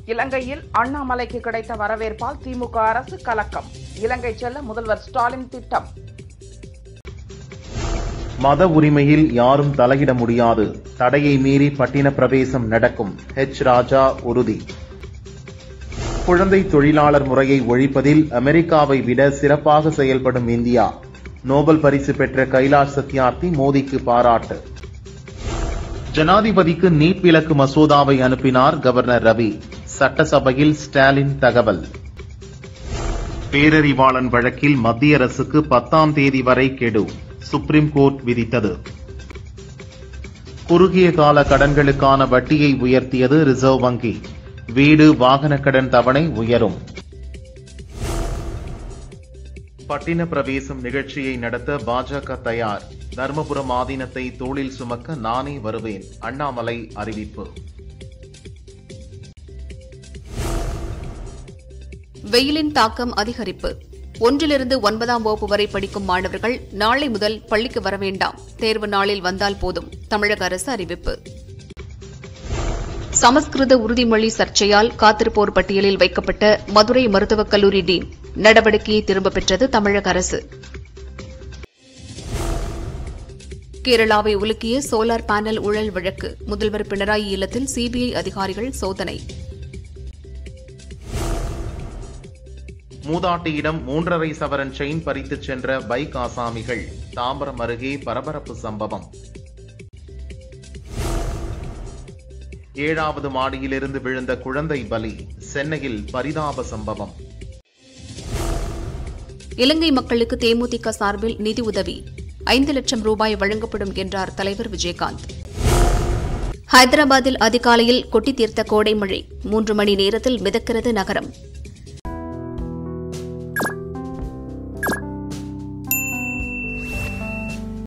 இலங்கையில் அண்ணாமலைக்கு கிடைத்த வரவேற்பால் திமுக அரசு கலக்கம் இலங்கை செல்ல முதல்வர் ஸ்டாலின் திட்டம் மத உரிமையில் யாரும் தலையிட முடியாது தடையை மீறி பட்டின பிரவேசம் நடக்கும் ஹெச் ராஜா உறுதி குழந்தை தொழிலாளர் முறையை ஒழிப்பதில் அமெரிக்காவை விட சிறப்பாக செயல்படும் இந்தியா நோபல் பரிசு பெற்ற கைலாஷ் சத்யார்த்தி மோடிக்கு பாராட்டு ஜனாதிபதிக்கு நீட் விலக்கு மசோதாவை அனுப்பினார் கவர்னர் ரவி சட்டசபையில் ஸ்டாலின் தகவல் பேரறிவாளன் வழக்கில் மத்திய அரசுக்கு பத்தாம் தேதி வரை கெடு சுப்ரீம் கோர்ட் விதித்தது குறுகிய கால கடன்களுக்கான வட்டியை உயர்த்தியது ரிசர்வ் வங்கி வீடு வாகன கடன் தவணை உயரும் பட்டின பிரவேசம் நிகழ்ச்சியை நடத்த பாஜக தயார் தர்மபுரம் ஆதீனத்தை தோளில் சுமக்க நானே வருவேன் அண்ணாமலை அறிவிப்பு வெயிலின் தாக்கம் அதிகரிப்பு ஒன்றிலிருந்து ஒன்பதாம் வகுப்பு வரை படிக்கும் மாணவர்கள் நாளை முதல் பள்ளிக்கு வர வேண்டாம் தேர்வு நாளில் வந்தால் போதும் தமிழக அரசு அறிவிப்பு சமஸ்கிருத உறுதிமொழி சர்ச்சையால் காத்திருப்போர் பட்டியலில் வைக்கப்பட்ட மதுரை மருத்துவக் கல்லூரி டீன் நடவடிக்கையை திரும்பப் பெற்றது தமிழக அரசு கேரளாவை உலுக்கிய சோலார் பேனல் ஊழல் வழக்கு முதல்வர் பினராயி இல்லத்தில் சிபிஐ அதிகாரிகள் சோதனை மூதாட்டியிடம் மூன்றரை சவரன் செயின் பறித்துச் சென்ற பைக் ஆசாமிகள் தாம்பரம் அருகே பரபரப்பு சம்பவம் ஏழாவது மாடியிலிருந்து விழுந்த குழந்தை பலி சென்னையில் பரிதாப சம்பவம் இலங்கை மக்களுக்கு தேமுதிக சார்பில் நிதி உதவி ஐந்து லட்சம் ரூபாய் வழங்கப்படும் என்றார் தலைவர் விஜயகாந்த் ஹைதராபாத்தில் அதிகாலையில் கொட்டி தீர்த்த கோடை மழை மூன்று மணி நேரத்தில் மிதக்கிறது நகரம்